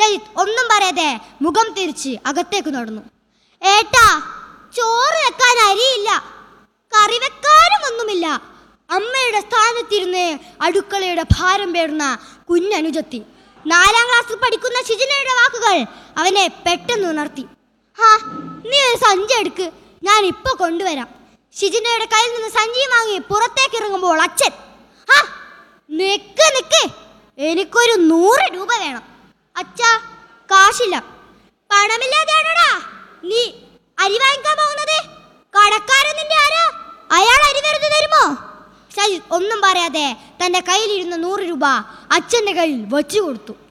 ഷജിത് ഒന്നും പറയാതെ മുഖം തിരിച്ച് അകത്തേക്ക് നടന്നു ഏട്ടാ ചോറ് വെക്കാൻ അരിയില്ല കറി വെക്കാനും ഒന്നുമില്ല അമ്മയുടെ സ്ഥാനത്തിരുന്ന് അടുക്കളയുടെ ഭാരം പേറുന്ന കുഞ്ഞനുജത്തി നാലാം ക്ലാസ്സിൽ പഠിക്കുന്ന ഷിജിനയുടെ വാക്കുകൾ അവനെ പെട്ടെന്ന് ഉണർത്തി ഹാ നീ ഒരു സഞ്ചി എടുക്ക് ഞാൻ ഇപ്പൊ കൊണ്ടുവരാം ഷിജിനയുടെ കയ്യിൽ നിന്ന് സഞ്ചി വാങ്ങി പുറത്തേക്ക് ഇറങ്ങുമ്പോൾ അച്ഛൻ ഹാ നിക്ക് നിക്ക് എനിക്കൊരു നൂറ് രൂപ വേണം അച്ഛാ കാശില്ല പണമില്ലാതെയാണോടാ നീ അരി വാങ്ങിക്കാൻ പോകുന്നത് കടക്കാരൻ നിന്റെ ആരാ അയാൾ അരി വെറുതെ തരുമോ സജിത് ഒന്നും പറയാതെ തന്റെ കയ്യിലിരുന്ന നൂറ് രൂപ അച്ഛന്റെ കയ്യിൽ വച്ചു കൊടുത്തു